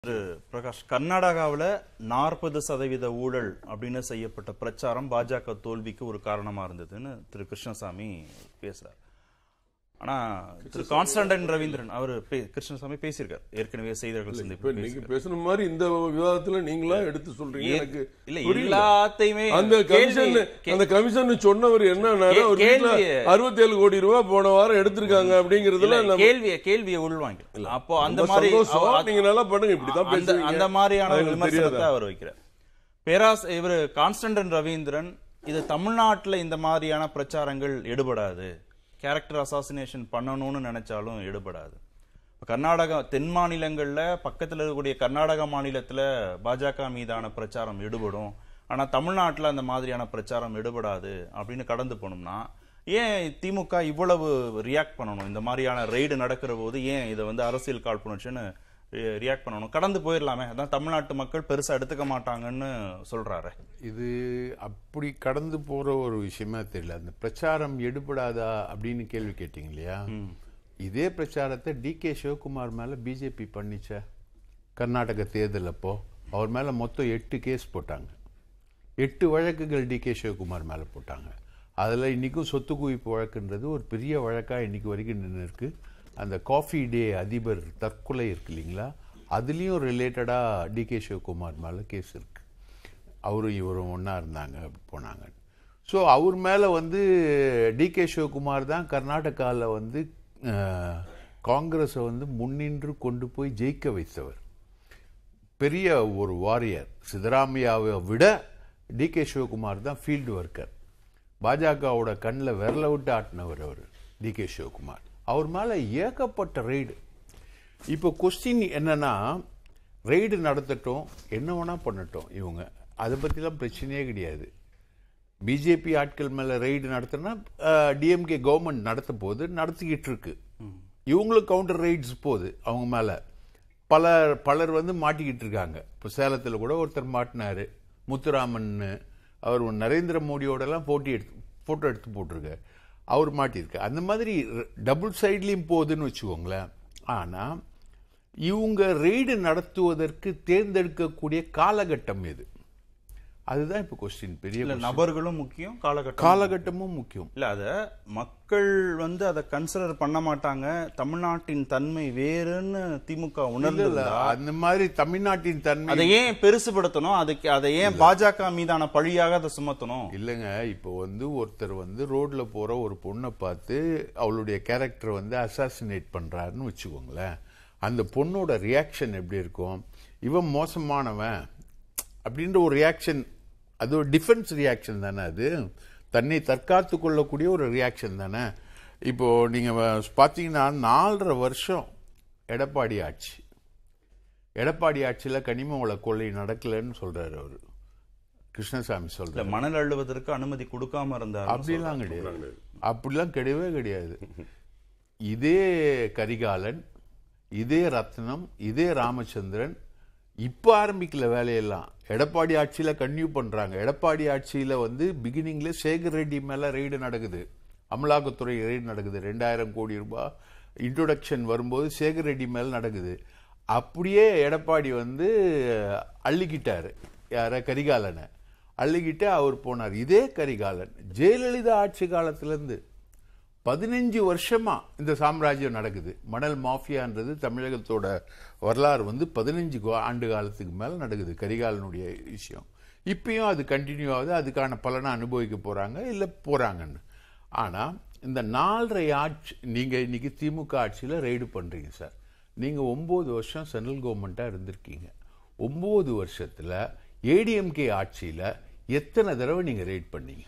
திரு பிரகாஷ் கர்நாடகாவில் நாற்பது சதவீத ஊழல் அப்படின்னு செய்யப்பட்ட பிரச்சாரம் பாஜக தோல்விக்கு ஒரு காரணமா இருந்ததுன்னு திரு கிருஷ்ணசாமி பேசுறார் ஆனா திரு கான்ஸ்டன்டன் ரவீந்திரன் அவர் கிருஷ்ணசாமி பேசியிருக்கார் ஏற்கனவே செய்தியாளர்கள் இப்ப சந்திப்பு நீங்க பேசுன மாதிரி இந்த விவாதத்துல நீங்களா எடுத்து சொல்றீங்க ஏ- எனக்கு இல்ல புரியல. எல்லாத்தையுமே அந்த கமிஷன் கேள்வி- கே- அந்த கமிஷன் சொன்னவர் என்ன கே- ஒரு வீட்டுல கேள்விய- அறுபத்தேழு கோடி ரூபாய் போன வாரம் எடுத்திருக்காங்க அப்படிங்கறதுல இல்ல, நம்ம கேள்விய கேள்விய உள்வாங்க அப்போ அந்த ரொம்ப மாதிரி சந்தோஷம். அவ- நீங்க நல்லா பண்ணுங்க இப்படிதான் அந்த பேசுவீங்க அந்த மாதிரியான ஒரு அது எனக்கு விமர்சனத்தை தெரியாதா? அவர் வைக்கிறார் பேராஸ் இவர் கான்ஸ்டன்டன் ரவீந்திரன் இது தமிழ்நாட்டுல இந்த மாதிரியான பிரச்சாரங்கள் எடுபடாது கேரக்டர் அசாசினேஷன் பண்ணணும்னு நினைச்சாலும் எடுபடாது இப்ப கர்நாடகா தென் மாநிலங்கள்ல பக்கத்துல இருக்கக்கூடிய கர்நாடக மாநிலத்துல பாஜக மீதான பிரச்சாரம் எடுபடும் ஆனா தமிழ்நாட்டுல அந்த மாதிரியான பிரச்சாரம் எடுபடாது அப்படின்னு கடந்து போனோம்னா ஏன் திமுக இவ்வளவு ரியாக்ட் பண்ணணும் இந்த மாதிரியான ரெய்டு நடக்கிற போது ஏன் இதை வந்து அரசியல் காழ்ப்புணர்ச்சின்னு ரியாக்ட் பண்ணணும் கடந்து போயிடலாமே அதான் தமிழ்நாட்டு மக்கள் பெருசா எடுத்துக்க மாட்டாங்கன்னு சொல்றாரு இது அப்படி கடந்து போற ஒரு விஷயமா தெரியல அந்த பிரச்சாரம் எடுபடாதா அப்படின்னு கேள்வி கேட்டீங்க இல்லையா இதே பிரச்சாரத்தை டி கே சிவகுமார் மேல பிஜேபி பண்ணிச்சா கர்நாடக தேர்தல் அப்போ அவர் மேல மொத்தம் எட்டு கேஸ் போட்டாங்க எட்டு வழக்குகள் டி கே சிவகுமார் மேல போட்டாங்க அதுல இன்னைக்கும் சொத்து குவிப்பு வழக்குன்றது ஒரு பெரிய வழக்கா இன்னைக்கு வரைக்கும் நின்று இருக்கு அந்த காஃபி டே அதிபர் தற்கொலை இருக்கு இல்லைங்களா அதுலேயும் ரிலேட்டடாக டி கே சிவகுமார் மேலே கேஸ் இருக்கு அவரும் இவரும் ஒன்றா இருந்தாங்க அப்படி போனாங்க ஸோ அவர் மேலே வந்து டி கே சிவகுமார் தான் கர்நாடகாவில் வந்து அஹ், காங்கிரஸை வந்து முன்னின்று கொண்டு போய் ஜெயிக்க வைத்தவர் பெரிய ஒரு வாரியர் சித்தராமையாவை விட டி கே சிவகுமார் தான் ஃபீல்டு ஒர்க்கர் பாஜகவோட கண்ணில் விரல விட்டு ஆட்டினவர் அவர் டி கே சிவகுமார் அவர் மேலே ஏகப்பட்ட ரெய்டு இப்போ கொஸ்டின் என்னன்னா ரெய்டு நடத்தட்டும் என்ன வேணா பண்ணட்டும் இவங்க அதை பற்றிலாம் பிரச்சனையே கிடையாது பிஜேபி ஆட்கள் மேல ரெய்டு நடத்தினா டிஎம்கே கவர்மெண்ட் நடத்த போது நடத்திக்கிட்டு இருக்கு இவங்களுக்கு கவுண்டர் ரெய்ட்ஸ் போகுது அவங்க மேல பலர் பலர் வந்து மாட்டிக்கிட்டு இருக்காங்க இப்போ சேலத்துல கூட ஒருத்தர் மாட்டினாரு முத்துராமன் அவர் நரேந்திர மோடியோடலாம் போட்டி எடுத்து போட்டோ எடுத்து போட்டிருக்காரு அவர் மாட்டியிருக்கு அந்த மாதிரி டபுள் சைட்லையும் போகுதுன்னு வச்சுக்கோங்களேன் ஆனா இவங்க ரெய்டு நடத்துவதற்கு தேர்ந்தெடுக்கக்கூடிய காலகட்டம் எது அதுதான் இப்போ கொஸ்டின் பெரிய இல்ல question. நபர்களும் முக்கியம் காலகட்டம் காலகட்டமும் முக்கியம் இல்ல அத மக்கள் வந்து அதை கன்சிடர் பண்ண மாட்டாங்க தமிழ்நாட்டின் தன்மை வேறுன்னு திமுக இல்ல, இல்ல, உணர்ந்து அந்த மாதிரி தமிழ்நாட்டின் தன்மை அதை ஏன் பெருசுபடுத்தணும் அதுக்கு அதை ஏன் பாஜக மீதான பழியாக அதை சுமத்தணும் இல்லைங்க இப்போ வந்து ஒருத்தர் வந்து ரோட்ல போற ஒரு பொண்ணை பார்த்து அவளுடைய கேரக்டர் வந்து அசாசினேட் பண்றாருன்னு வச்சுக்கோங்களேன் அந்த பொண்ணோட ரியாக்ஷன் எப்படி இருக்கும் இவன் மோசமானவன் அப்படின்ற ஒரு ரியாக்ஷன் அது ஒரு டிஃபென்ஸ் ரியாக்ஷன் தானே அது தன்னை தற்காத்து கொள்ளக்கூடிய ஒரு ரியாக்ஷன் தானே இப்போ நீங்க பார்த்தீங்கன்னா நாலரை வருஷம் எடப்பாடி ஆட்சி எடப்பாடி ஆட்சியில கனிம வள கொள்ளை நடக்கலைன்னு சொல்றாரு அவரு கிருஷ்ணசாமி இல்ல சொல்றாரு மணல் அள்ளுவதற்கு அனுமதி கொடுக்காம இருந்தார் அப்படிலாம் கிடையாது அப்படிலாம் கிடையவே கிடையாது இதே கரிகாலன் இதே ரத்னம் இதே ராமச்சந்திரன் இப்ப ஆரம்பிக்கல வேலையெல்லாம் எடப்பாடி ஆட்சியில கன்டினியூ பண்றாங்க எடப்பாடி ஆட்சியில வந்து பிகினிங்ல சேகர் ரெட்டி மேல ரெய்டு நடக்குது அமலாக்கத்துறை ரெய்டு நடக்குது ரெண்டாயிரம் கோடி ரூபாய் இன்ட்ரோடக்ஷன் வரும்போது சேகர் ரெட்டி மேல நடக்குது அப்படியே எடப்பாடி வந்து அள்ளிக்கிட்டாரு யார கரிகாலனை அள்ளிக்கிட்டு அவர் போனார் இதே கரிகாலன் ஜெயலலிதா ஆட்சி காலத்துல இருந்து பதினஞ்சு வருஷமா இந்த சாம்ராஜ்யம் நடக்குது மணல் மாஃபியான்றது தமிழகத்தோட வரலாறு வந்து பதினஞ்சு ஆண்டு காலத்துக்கு மேல நடக்குது கரிகாலனுடைய விஷயம் இப்பயும் அது கண்டினியூ ஆகுது அதுக்கான பலனை அனுபவிக்க போறாங்க இல்ல போறாங்கன்னு ஆனா இந்த நாலரை ஆட்சி நீங்க இன்னைக்கு திமுக ஆட்சியில ரெய்டு பண்றீங்க சார் நீங்க ஒன்பது வருஷம் சென்ட்ரல் கவர்மெண்டா இருந்திருக்கீங்க ஒன்பது வருஷத்துல ஏடிஎம்கே ஆட்சியில எத்தனை தடவை நீங்க ரெய்ட் பண்ணீங்க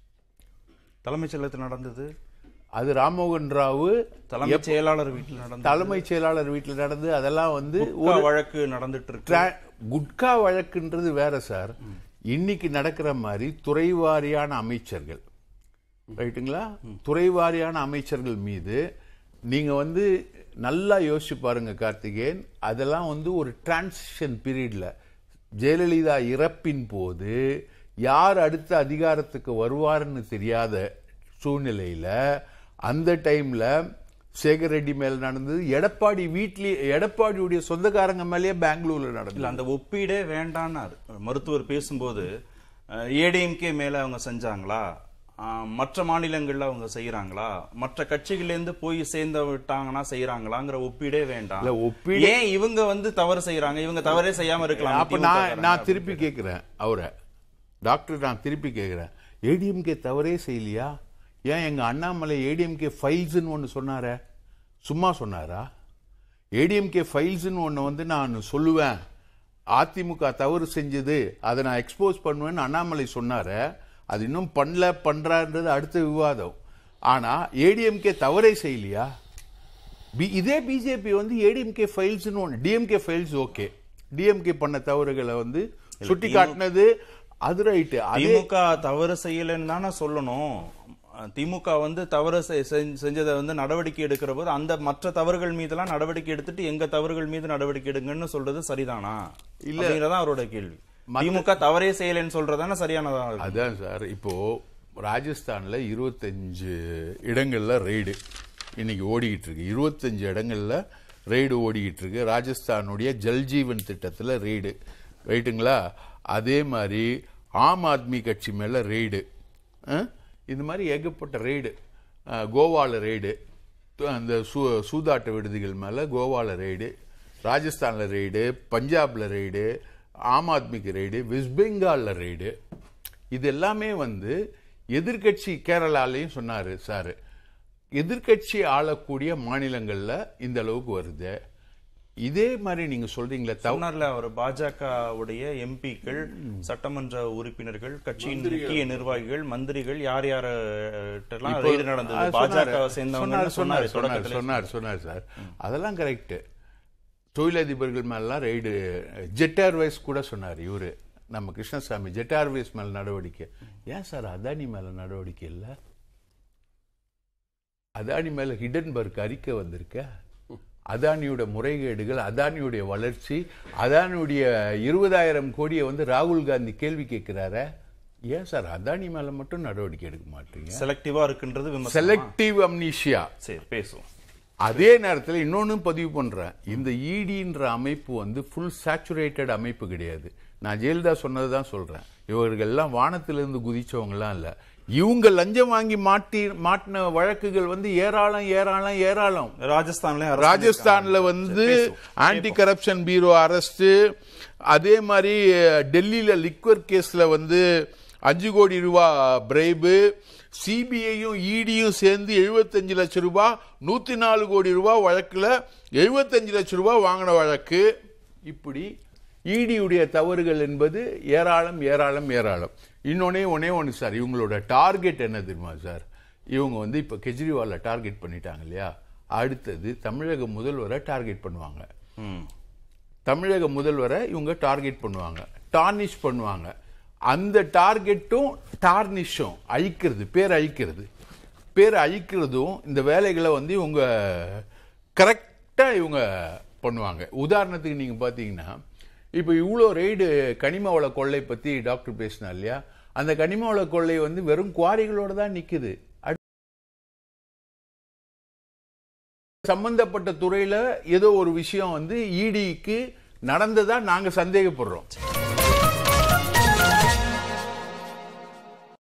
தலைமைச் செயலகத்தில் நடந்தது அது ராம்மோகன் ராவு தலைமைச் செயலாளர் வீட்டில் நடந்தது தலைமைச் செயலாளர் வீட்டில் நடந்து அதெல்லாம் வந்து ஒரு வழக்கு நடந்துட்டு இருக்கு tra- குட்கா வழக்குன்றது வேற சார் இன்னைக்கு நடக்கிற மாதிரி துறைவாரியான அமைச்சர்கள் ரைட்டுங்களா துறைவாரியான அமைச்சர்கள் மீது நீங்க வந்து நல்லா யோசிச்சு பாருங்க கார்த்திகேயன் அதெல்லாம் வந்து ஒரு டிரான்சிஷன் பீரியட்ல ஜெயலலிதா இறப்பின் போது யார் அடுத்த அதிகாரத்துக்கு வருவாருன்னு தெரியாத சூழ்நிலையில அந்த டைம்ல சேகர் ரெட்டி மேல நடந்தது எடப்பாடி வீட்லயே எடப்பாடியுடைய சொந்தக்காரங்க மேலயே பெங்களூர்ல நடந்தது இல்ல அந்த ஒப்பீடே வேண்டான்னாரு மருத்துவர் பேசும்போது ஏடிஎம்கே மேல அவங்க செஞ்சாங்களா அஹ், மற்ற மாநிலங்கள்ல அவங்க செய்யறாங்களா மற்ற கட்சிகள்ல இருந்து போய் சேர்ந்து விட்டாங்கன்னா செய்யறாங்களாங்கிற ஒப்பீடே வேண்டாம் இல்ல, ஒப்பீடு- ஏன் இவங்க வந்து தவறு செய்யறாங்க இவங்க தவறே செய்யாம இருக்கலாம் அப்ப நான் நான் திருப்பி கேட்கிறேன் அவரை டாக்டர் நான் திருப்பி கேட்கிறேன் ஏடிஎம்கே தவறே செய்யலையா ஏன் எங்க அண்ணாமலை ஏடிஎம்கே ஃபைல்ஸ்னு ஒன்னு சொன்னாரே சும்மா சொன்னாரா ஏடிஎம்கே ஃபைல்ஸ்னு ஒன்னு வந்து நான் சொல்லுவேன் அதிமுக தவறு செஞ்சது அதை நான் எக்ஸ்போஸ் பண்ணுவேன்னு அண்ணாமலை சொன்னாரே அது இன்னும் பண்ணல பண்றான்றது அடுத்த விவாதம் ஆனா ஏடிஎம்கே தவறே செய்யலையா பி- இதே பிஜேபி வந்து ஏடிஎம்கே ஃபைல்ஸ்னு ஒன்று டிஎம்கே ஃபைல்ஸ் ஓகே டிஎம்கே பண்ண தவறுகளை வந்து சுட்டி காட்டினது அது ரைட்டு அதே திமுக தவறு செய்யலைன்னு தானே சொல்லணும் அஹ், திமுக வந்து தவறு செ- செஞ்ச- செஞ்சதை வந்து நடவடிக்கை எடுக்கிற போது அந்த மற்ற தவறுகள் மீதெல்லாம் நடவடிக்கை எடுத்துட்டு எங்க தவறுகள் மீது நடவடிக்கை எடுங்கன்னு சொல்றது சரிதானா இல்ல. இல்லங்கிறதா அவரோட கேள்வி திமுக தவறே செய்யலைன்னு சொல்றதானே சரியானதா இருக்கும். அதான் சார் இப்போ ராஜஸ்தான்ல இருபத்தஞ்சு இடங்கள்ல ரெய்டு இன்னைக்கு ஓடிக்கிட்டு இருக்கு இருபத்தஞ்சு இடங்கள்ல ரெய்டு ஓடிக்கிட்டு இருக்கு ராஜஸ்தானுடைய ஜல்ஜீவன் திட்டத்துல ரெய்டு ரைட்டுங்களா அதே மாதிரி ஆம் ஆத்மி கட்சி மேல ரெய்டு இந்த மாதிரி ஏகப்பட்ட ரெய்டு கோவால ரெய்டு அந்த சூ- சூதாட்ட விடுதிகள் மேல கோவால ரெய்டு ராஜஸ்தான்ல ரெய்டு பஞ்சாப்ல ரெய்டு ஆம் ஆத்மிக்கு ரெய்டு வெஸ்ட் பெங்கால்ல ரெய்டு இது எல்லாமே வந்து எதிர்க்கட்சி கேரளாலையும் சொன்னாரு சார் எதிர்க்கட்சி ஆளக்கூடிய மாநிலங்கள்ல இந்த அளவுக்கு வருது இதே மாதிரி நீங்க சொல்றீங்களே தவ சொன்னார்ல அவர் பாஜகவுடைய எம்பிக்கள் சட்டமன்ற உறுப்பினர்கள் கட்சியின் முக்கிய நிர்வாகிகள் மந்திரிகள் யார் யார் எல்லாம் இப்போ- ரெய்டு நடந்தது ஆ, பாஜக சொன்னாரு. சேர்ந்தவங்க சொன்னார், சொன்னாரு சொன்னார், தொடக்கத்துல சொன்னார் சொன்னார் சார் அதெல்லாம் கரெக்ட் தொழிலதிபர்கள் மேலாம் ரைடு ஜெட் ஏர்வேஸ் கூட சொன்னார் இவரு நம்ம கிருஷ்ணசாமி ஜெட் ஏர்வேஸ் மேல நடவடிக்கை ஏன் சார் அதானி மேல நடவடிக்கை இல்ல அதானி மேல ஹிடன்பர்க் அறிக்கை வந்திருக்க அதானியோட முறைகேடுகள் அதானியுடைய வளர்ச்சி அதானியுடைய இருபதாயிரம் கோடியை வந்து ராகுல் காந்தி கேள்வி கேட்கிறார ஏன் சார் அதானி மேல மட்டும் நடவடிக்கை எடுக்க மாட்டீங்க செலக்டிவா இருக்குன்றது விமர்சனம் செலக்டிவ் அம்னீஷியா சரி பேசுவோம் அதே நேரத்தில் இன்னொன்னு பதிவு பண்றேன் இந்த இடின்ற அமைப்பு வந்து ஃபுல் சேச்சுரேட்டட் அமைப்பு கிடையாது நான் ஜெயலலிதா சொன்னது தான் சொல்றேன் இவர்கள் எல்லாம் வானத்திலிருந்து குதிச்சவங்கலாம் இல்ல இவங்க லஞ்சம் வாங்கி மாட்டி மாட்டின வழக்குகள் வந்து ஏராளம் ஏராளம் ஏராளம் ராஜஸ்தான்ல அரசு ராஜஸ்தான்ல வந்து ஆன்டி கரப்ஷன் பீரோ அரெஸ்ட் அதே மாதிரி டெல்லியில லிக்வர் கேஸ்ல வந்து அஞ்சு கோடி ரூபாய் பிரைபு சிபிஐயும் இடியும் சேர்ந்து 75 லட்சம் ரூபாய் நூத்தி நாலு கோடி ரூபாய் வழக்குல 75 லட்சம் ரூபாய் வாங்கின வழக்கு இப்படி இடியுடைய தவறுகள் என்பது ஏராளம் ஏராளம் ஏராளம் இன்னொன்னே ஒன்னே ஒன்று சார் இவங்களோட டார்கெட் என்ன தெரியுமா சார் இவங்க வந்து இப்போ கெஜ்ரிவாலை டார்கெட் பண்ணிட்டாங்க இல்லையா அடுத்தது தமிழக முதல்வரை டார்கெட் பண்ணுவாங்க ம். தமிழக முதல்வரை இவங்க டார்கெட் பண்ணுவாங்க டார்னிஷ் பண்ணுவாங்க அந்த டார்கெட்டும் டார்னிஷும் அழிக்கிறது பேர் அழிக்கிறது பேர் அழிக்கிறதும் இந்த வேலைகளை வந்து இவங்க கரெக்டா இவங்க பண்ணுவாங்க உதாரணத்துக்கு நீங்க பாத்தீங்கன்னா இப்போ இவ்வளோ ரெய்டு கனிம வள கொள்ளை பத்தி டாக்டர் பேசினா இல்லையா அந்த கனிம வள கொள்ளை வந்து வெறும் குவாரிகளோட தான் நிக்குது அட்- சம்பந்தப்பட்ட துறையில ஏதோ ஒரு விஷயம் வந்து இடிக்கு நடந்ததா நாங்க சந்தேகப்படுறோம்